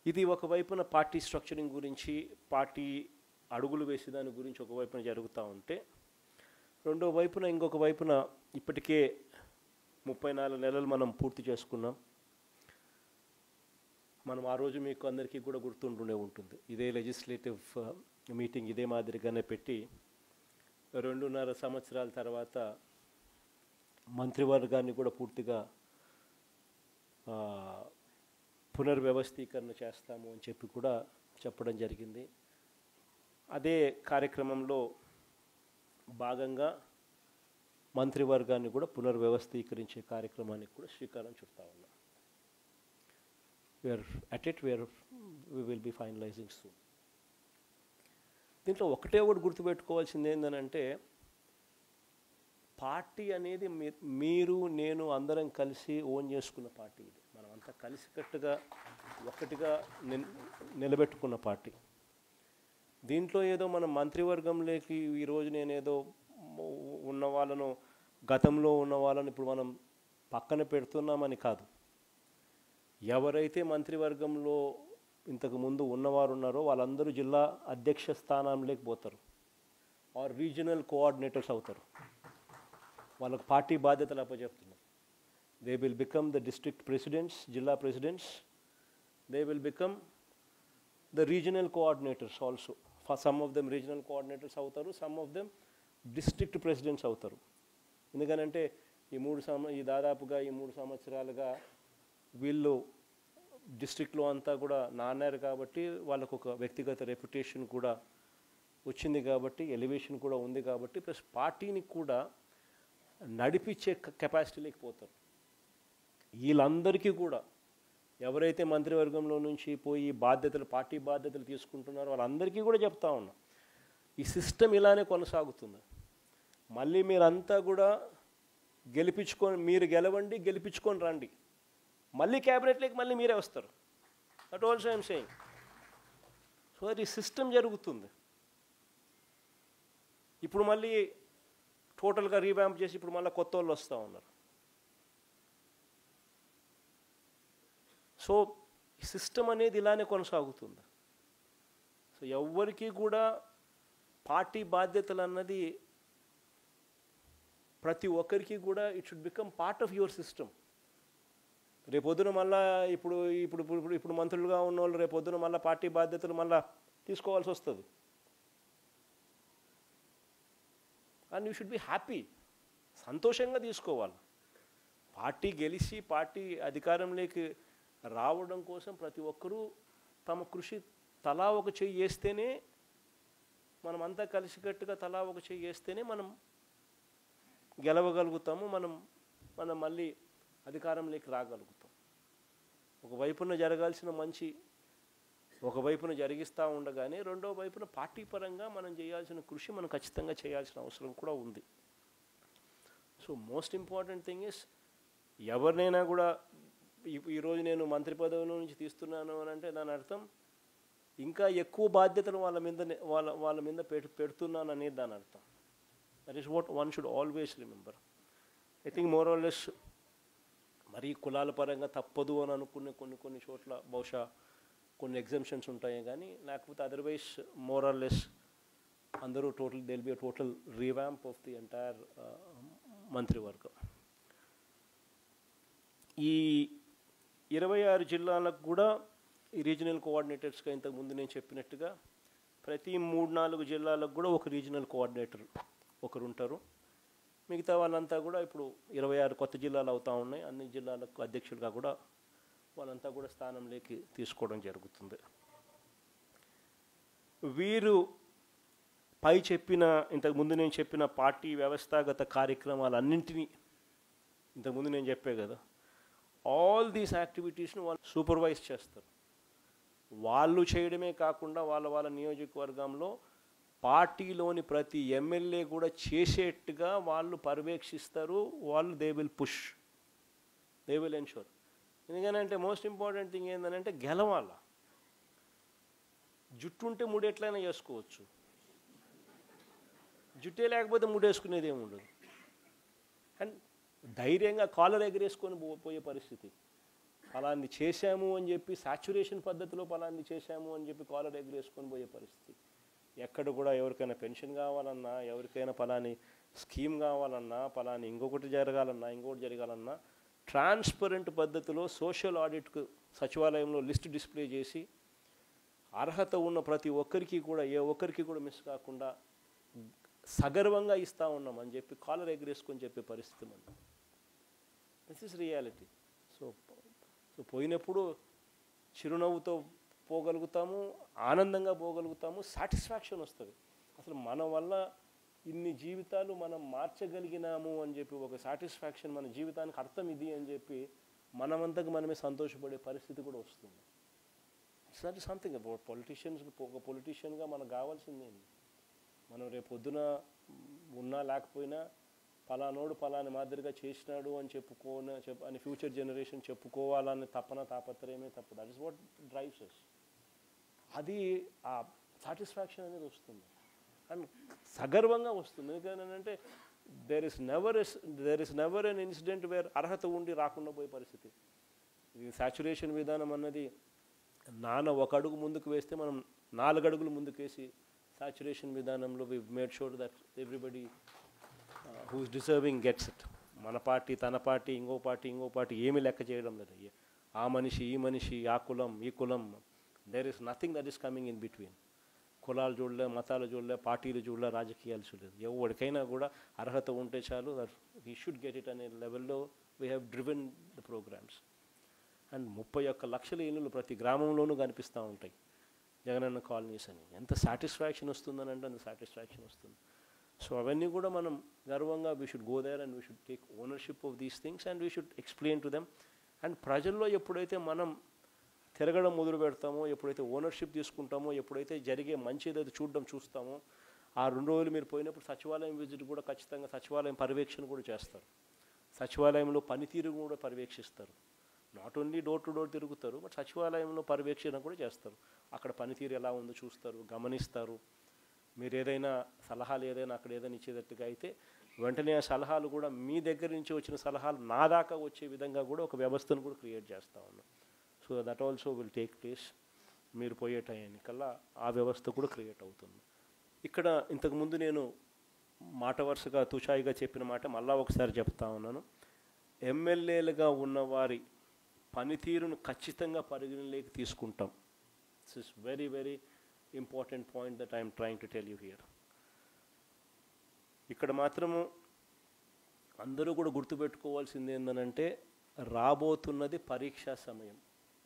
ఇది ఒకవైపున party structuring గురించి పార్టీ అడుగులు వేసే దాని గురించి ఒకవైపున జరుగుతూ ఉంటే రెండో వైపున ఇంకొక వైపున ఇప్పటికే ముప్పై నాలుగు నెలలు మనం పూర్తి చేసుకున్నాం మనం ఆ రోజు మీకు అందరికీ కూడా గుర్తుంటుండే ఉంటుంది ఇదే లెజిస్లేటివ్ మీటింగ్ ఇదే మాదిరిగానే పెట్టి రెండున్నర సంవత్సరాల తర్వాత మంత్రివర్గాన్ని కూడా పూర్తిగా ఆ, పునర్వ్యవస్థీకరణ చేస్తాము అని చెప్పి కూడా చెప్పడం జరిగింది అదే కార్యక్రమంలో భాగంగా మంత్రివర్గాన్ని కూడా పునర్వ్యవస్థీకరించే కార్యక్రమానికి కూడా శ్రీకారం చుడతా ఉన్నాం we're at it we're we will be finalising soon దీంట్లో ఒకటే ఒకటి గుర్తుపెట్టుకోవాల్సింది ఏంటంటే పార్టీ అనేది మీ- మీరు నేను అందరం కలిసి ఓన్ చేసుకున్న పార్టీ ఇది మనం అంతా కలిసికట్టుగా ఒకటిగా నిల్ నిలబెట్టుకున్న పార్టీ దీంట్లో ఏదో మన మంత్రివర్గంలోకి ఈరోజు నేనేదో ఉ- ఉన్న వాళ్ళను గతంలో ఉన్న వాళ్ళని ఇప్పుడు మనం పక్కన పెడుతున్నామని కాదు ఎవరైతే మంత్రివర్గంలో ఇంతకు ముందు ఉన్నవారు ఉన్నారో వాళ్ళందరూ జిల్లా అధ్యక్ష స్థానంలోకి పోతారు ఆర్ రీజనల్ కోఆర్డినేటర్స్ అవుతారు వాళ్ళకు పార్టీ బాధ్యతలు అప్పచెప్తున్నారు they will become the district presidents జిల్లా presidents they will become the regional coordinators also some of them regional coordinators అవుతారు some of them district presidents అవుతారు ఎందుకనంటే ఈ మూడు సంవ ఈ దాదాపుగా ఈ మూడు సంవత్సరాలుగా వీళ్ళు డిస్ట్రిక్ట్లో అంతా కూడా నాన్నారు కాబట్టి వాళ్ళకు ఒక వ్యక్తిగత రెప్యుటేషన్ కూడా వచ్చింది కాబట్టి ఎలివేషన్ కూడా ఉంది కాబట్టి ప్లస్ పార్టీని కూడా నడిపించే కెపాసిటీలోకి పోతారు వీళ్ళందరికీ కూడా ఎవరైతే మంత్రివర్గంలో నుంచి పోయి బాధ్యతలు పార్టీ బాధ్యతలు తీసుకుంటున్నారో వాళ్ళందరికీ కూడా చెప్తా ఉన్నా ఈ సిస్టమ్ ఇలానే కొనసాగుతుంది మళ్ళీ మీరంతా కూడా గెలిపించుకొని మీరు గెలవండి గెలిపించుకొని రండి మళ్ళీ క్యాబినెట్లోకి మళ్ళీ మీరే వస్తారు that also I'm saying so అది సిస్టమ్ జరుగుతుంది ఇప్పుడు మళ్ళీ టోటల్గా రీవ్యాంప్ చేసి ఇప్పుడు మళ్ళీ కొత్త వాళ్ళు వస్తూ ఉన్నారు సో సిస్టమ్ అనేది ఇలానే కొనసాగుతుంది సో ఎవ్వరికీ కూడా పార్టీ బాధ్యతలు అన్నది ప్రతి ఒక్కరికి కూడా it should become part of your system రేపొద్దున మళ్ళా ఇప్పుడు ఇప్పుడు ఇప్పుడు ఇప్పుడు మంత్రులుగా ఉన్న వాళ్ళు రేపొద్దున మళ్ళీ పార్టీ బాధ్యతలు మళ్ళా తీసుకోవాల్సి వస్తుంది and you should be happy సంతోషంగా తీసుకోవాలి పార్టీ గెలిచి పార్టీ అధికారంలోకి రావడం కోసం ప్రతి ఒక్కరూ తమ కృషి తలా ఒక చెయ్యి వేస్తేనే మనం అంతా కలిసికట్టుగా తలా ఒక చెయ్యి వేస్తేనే మనం గెలవగలుగుతాము మనం మనం మళ్ళీ అధికారంలోకి రాగలుగుతాం ఒకవైపున జరగాల్సిన మంచి ఒకవైపున జరిగిస్తూ ఉండగానే రెండో వైపున పార్టీ పరంగా మనం చేయాల్సిన కృషి మనం ఖచ్చితంగా చేయాల్సిన అవసరం కూడా ఉంది so most important thing is ఎవరినైనా కూడా ఈ- ఈరోజు నేను మంత్రి పదవి నుంచి తీస్తున్నాను అని అంటే దాని అర్థం ఇంకా ఎక్కువ బాధ్యతలు వాళ్ళ మీద వాళ్ళ వాళ్ళ మీద పెడు పెడుతున్నాను అనేది దాని అర్థం that is what one should always remember I think more or less మరి కులాల పరంగా తప్పదు అని అనుకునే కొన్ని కొన్ని చోట్ల బహుశా కొన్ని ఎగ్జామ్షన్స్ ఉంటాయి కానీ లేకపోతే అదర్వైజ్ మోర్ ఆర్ లెస్ అందరూ total there'll be total revamp of the entire మంత్రివర్గం ఈ ఇరవై ఆరు జిల్లాలకు కూడా ఈ రీజనల్ కోఆర్డినేటర్స్గా ఇంతకు ముందు నేను చెప్పినట్టుగా ప్రతి మూడు నాలుగు జిల్లాలకు కూడా ఒక రీజనల్ కోఆర్డినేటర్ ఒకరు ఉంటారు మిగతా వాళ్ళంతా కూడా ఇప్పుడు ఇరవై ఆరు కొత్త జిల్లాలు అవుతా ఉన్నాయి అన్ని జిల్లాలకు అధ్యక్షులుగా కూడా వాళ్ళంతా కూడా స్థానంలోకి తీసుకోవడం జరుగుతుంది వీరు పై చెప్పిన ఇంతకు ముందు నేను చెప్పిన పార్టీ వ్యవస్థాగత కార్యక్రమాలన్నింటినీ ఇంతకుముందు నేను చెప్పే కదా ఆల్ దీస్ యాక్టివిటీస్ను వాళ్ళు సూపర్వైజ్ చేస్తారు వాళ్ళు చేయడమే కాకుండా వాళ్ళ వాళ్ళ నియోజకవర్గంలో పార్టీలోని ప్రతి ఎమ్మెల్యే కూడా చేసేట్టుగా వాళ్ళు పర్యవేక్షిస్తారు వాళ్ళు they will push they will ensure ఎందుకనంటే మోస్ట్ ఇంపార్టెంట్ థింగ్ ఏంటంటే గెలవాల జుట్టు ఉంటే ముడి ఎట్లయినా చేసుకోవచ్చు జుట్టే లేకపోతే ముడేసుకునేది ఏమి ఉండదు అండ్ ధైర్యంగా కాలర్ ఎగరేసుకొని పో- పోయే పరిస్థితి ఫలాన్ని చేశాము అని చెప్పి సాచురేషన్ పద్ధతిలో ఫలాన్ని చేశాము అని చెప్పి కాలర్ ఎగరేసుకొని పోయే పరిస్థితి ఎక్కడ కూడా ఎవరికైనా పెన్షన్ కావాలన్నా ఎవరికైనా ఫలాని స్కీమ్ కావాలన్నా ఫలాని ఇంకొకటి జరగాలన్నా ఇంకొకటి జరగాలన్నా ట్రాన్స్పరెంట్ పద్ధతిలో సోషల్ ఆడిట్కు సచివాలయంలో లిస్ట్ డిస్ప్లే చేసి అర్హత ఉన్న ప్రతి ఒక్కరికి కూడా ఏ ఒక్కరికి కూడా మిస్ కాకుండా సగర్వంగా ఇస్తా ఉన్నాం అని చెప్పి కాలర్ ఎగరేసుకొని చెప్పే పరిస్థితి మనం this is reality so so పోయినప్పుడు చిరునవ్వుతో పోగలుగుతాము ఆనందంగా పోగలుగుతాము సాటిస్ఫాక్షన్ వస్తుంది అసలు మన వల్ల ఇన్ని జీవితాలు మనం మార్చగలిగినాము అని చెప్పి ఒక సాటిస్ఫాక్షన్ మన జీవితానికి అర్థం ఇది అని చెప్పి మనమంతకు మనమే సంతోషపడే పరిస్థితి కూడా వస్తుంది it's not something about politicians ఒక పొలిటీషియన్గా మనకు కావాల్సిందేంది మనం రేపు పొద్దున ఉన్నా లేకపోయినా పలానోడు పలాని మాదిరిగా చేసినాడు అని చెప్పుకోన చెప్పు అని ఫ్యూచర్ జనరేషన్ చెప్పుకోవాలని తపన తాపత్రయమే తప్ప that is what drives us అది ఆ సాటిస్ఫాక్షన్ అనేది వస్తుంది అండ్ సగర్వంగా వస్తుంది ఎందుకంటే there is never is there is never an incident where అర్హత ఉండి రాకుండా పోయే పరిస్థితి ఇది సాచురేషన్ విధానం అన్నది నాన్న ఒక అడుగు ముందుకు వేస్తే మనం నాలుగు అడుగులు ముందుకు వేసి సాచురేషన్ విధానంలో we made sure that everybody who's deserving gets it మన పార్టీ తన పార్టీ ఇంకో పార్టీ ఇంకో పార్టీ ఏమీ లెక్క చేయడం లేదు ఏ- ఆ మనిషి ఈ మనిషి ఆ కులం ఈ కులం there is nothing that is coming in between కులాలు చూడలే మతాలు చూడలే పార్టీలు చూడలే రాజకీయాలు చూడలేదు ఎవరికైనా కూడా అర్హత ఉంటే చాలు హీ షుడ్ గెట్ ఇట్ అనే లెవెల్లో we have driven the programmes and ముప్పై ఒక్క లక్షల ఇల్లులు ప్రతి గ్రామంలోనూ కనిపిస్తూ ఉంటాయి జగనన్న కాలనీస్ అని ఎంత సాటిస్ఫాక్షన్ వస్తుందని అంటే అంత సాటిస్ఫాక్షన్ వస్తుంది సో అవన్నీ కూడా మనం గర్వంగా we should go there and we should take ownership of these things and we should explain to them and ప్రజల్లో ఎప్పుడైతే మనం తిరగడం మొదలు పెడతామో ఎప్పుడైతే ఓనర్షిప్ తీసుకుంటామో ఎప్పుడైతే జరిగే మంచి ఏదైతే చూడడం చూస్తామో ఆ రెండు రోజులు మీరు పోయినప్పుడు సచివాలయం విజిట్ కూడా ఖచ్చితంగా సచివాలయం పర్యవేక్షణ కూడా చేస్తారు సచివాలయంలో పనితీరు కూడా పర్యవేక్షిస్తారు not only door to door తిరుగుతారు బట్ సచివాలయంలో పర్యవేక్షణ కూడా చేస్తారు అక్కడ పనితీరు ఎలా ఉందో చూస్తారు గమనిస్తారు మీరు ఏదైనా సలహాలు ఏదైనా అక్కడ ఏదైనా ఇచ్చేటట్టుగా అయితే వెంటనే ఆ సలహాలు కూడా మీ దగ్గర నుంచి వచ్చిన సలహాలు నా దాకా వచ్చే విధంగా కూడా ఒక వ్యవస్థను కూడా క్రియేట్ చేస్తా ఉన్నాం so that also will take place మీరు పోయే టైంకల్లా ఆ వ్యవస్థ కూడా క్రియేట్ అవుతుంది ఇక్కడ ఇంతకుముందు నేను మాట వరుసగా తుషాయిగా చెప్పిన మాట మళ్ళా ఒకసారి చెప్తా ఉన్నాను ఎమ్మెల్యేలుగా ఉన్నవారి పనితీరును ఖచ్చితంగా పరిగణలోకి తీసుకుంటాం this is very very important point that I'm trying to tell you here ఇక్కడ మాత్రము అందరూ కూడా గుర్తుపెట్టుకోవాల్సింది ఏంటంటే రాబోతున్నది పరీక్షా సమయం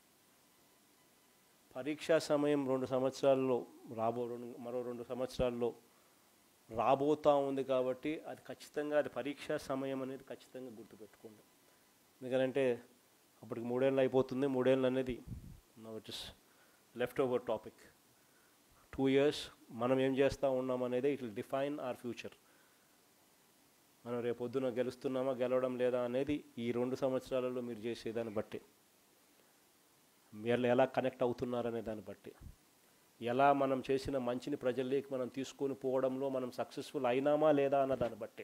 పరీక్షా సమయం రెండు సంవత్సరాల్లో రాబో రెండు మరో రెండు సంవత్సరాల్లో రాబోతా ఉంది కాబట్టి అది ఖచ్చితంగా అది పరీక్షా సమయం అనేది ఖచ్చితంగా గుర్తుపెట్టుకోండి ఎందుకంటే అప్పటికి మూడేళ్ళు అయిపోతుంది మూడేళ్ళు అనేది it is left over topic two years మనం ఏం చేస్తూ ఉన్నాం అనేది it will define our future మనం రేపు పొద్దున గెలుస్తున్నామా గెలవడం లేదా అనేది ఈ రెండు సంవత్సరాలలో మీరు చేసేదాన్ని బట్టి మీరు ఎలా కనెక్ట్ అవుతున్నారనే దాన్ని బట్టి ఎలా మనం చేసిన మంచిని ప్రజల్లోకి మనం తీసుకొని పోవడంలో మనం సక్సెస్ఫుల్ అయినామా లేదా అన్న దాన్ని బట్టి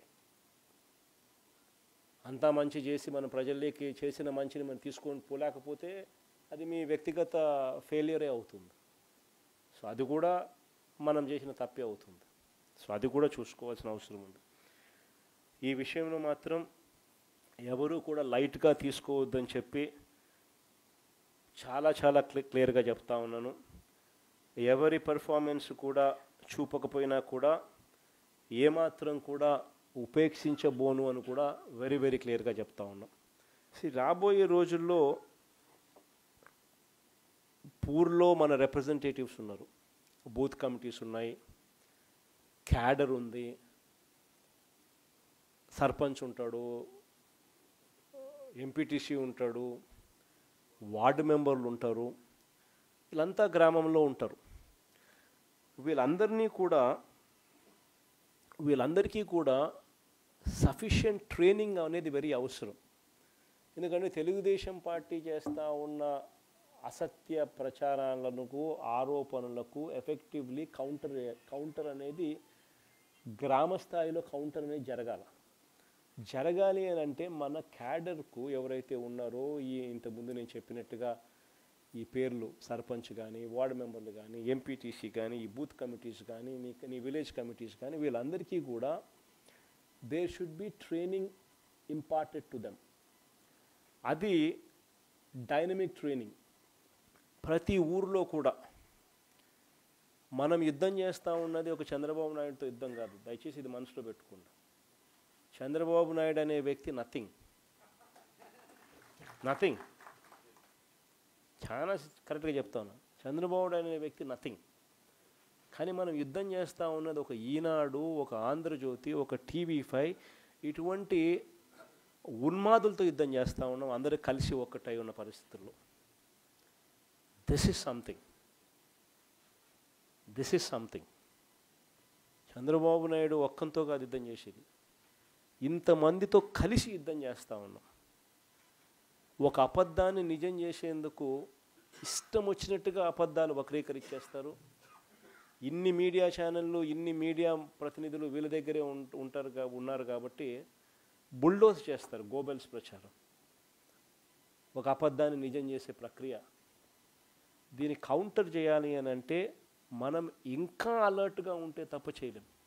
అంతా మంచి చేసి మనం ప్రజల్లోకి చేసిన మంచిని మనం తీసుకొని పోలేకపోతే అది మీ వ్యక్తిగత ఫెయిలియరే అవుతుంది సో అది కూడా మనం చేసిన తప్పే అవుతుంది సో అది కూడా చూసుకోవాల్సిన అవసరం ఉంది ఈ విషయంలో మాత్రం ఎవరు కూడా లైట్గా తీసుకోవద్దని చెప్పి చాలా చాలా క్లి క్లియర్గా చెప్తా ఉన్నాను ఎవరి పెర్ఫార్మెన్స్ కూడా చూపకపోయినా కూడా ఏమాత్రం కూడా ఉపేక్షించబోను అని కూడా వెరీ వెరీ క్లియర్గా చెప్తా ఉన్నాం See, రాబోయే రోజుల్లో పూర్లో మన రిప్రజెంటేటివ్స్ ఉన్నారు బూత్ కమిటీస్ ఉన్నాయి క్యాడర్ ఉంది సర్పంచ్ ఉంటాడు ఎంపీటీసీ ఉంటాడు వార్డు మెంబర్లు ఉంటారు వీళ్ళంతా గ్రామంలో ఉంటారు వీళ్ళందరినీ కూడా వీళ్ళందరికీ కూడా సఫిషియంట్ ట్రైనింగ్ అనేది వెరీ అవసరం ఎందుకంటే తెలుగుదేశం పార్టీ చేస్తూ ఉన్న అసత్య ప్రచారాలకు ఆరోపణలకు ఎఫెక్టివ్లీ కౌంటర్ కౌంటర్ అనేది గ్రామ స్థాయిలో కౌంటర్ అనేది జరగాల జరగాలి అని అంటే మన క్యాడర్కు ఎవరైతే ఉన్నారో ఈ ఇంతకుముందు నేను చెప్పినట్టుగా ఈ పేర్లు సర్పంచ్ కానీ వార్డు మెంబర్లు కానీ ఎంపీటీసీ కానీ ఈ బూత్ కమిటీస్ కానీ నీ నీ విలేజ్ కమిటీస్ కానీ వీళ్ళందరికీ కూడా there should be training imparted to them అది డైనమిక్ ట్రైనింగ్ ప్రతి ఊరిలో కూడా మనం యుద్ధం చేస్తూ ఉన్నది ఒక చంద్రబాబు నాయుడుతో యుద్ధం కాదు దయచేసి ఇది మనసులో పెట్టుకోండి చంద్రబాబు నాయుడు అనే వ్యక్తి నథింగ్ నథింగ్ చాలా కరెక్ట్గా చెప్తాను చంద్రబాబు నాయుడు అనే వ్యక్తి నథింగ్ కానీ మనం యుద్ధం చేస్తూ ఉన్నది ఒక ఈనాడు ఒక ఆంధ్రజ్యోతి ఒక టీవీ ఫైవ్ ఇటువంటి ఉన్మాదులతో యుద్ధం చేస్తూ ఉన్నాం అందరూ కలిసి ఒక్కటై ఉన్న పరిస్థితుల్లో this is something this is something Chandrababu Naidu ఒక్కంతో కాదు యుద్ధం చేసేది ఇంతమందితో కలిసి యుద్ధం చేస్తూ ఉన్నాం ఒక అబద్ధాన్ని నిజం చేసేందుకు ఇష్టం వచ్చినట్టుగా అబద్ధాలు వక్రీకరించేస్తారు ఇన్ని మీడియా ఛానళ్ళు ఇన్ని మీడియా ప్రతినిధులు వీళ్ళ దగ్గరే ఉం- ఉంటారు కా- ఉన్నారు కాబట్టి బుల్డోజ్ చేస్తారు గోబెల్స్ ప్రచారం ఒక అబద్ధాన్ని నిజం చేసే ప్రక్రియ దీన్ని కౌంటర్ చేయాలి అని అంటే మనం ఇంకా అలర్ట్గా ఉంటే తప్ప చేయలేం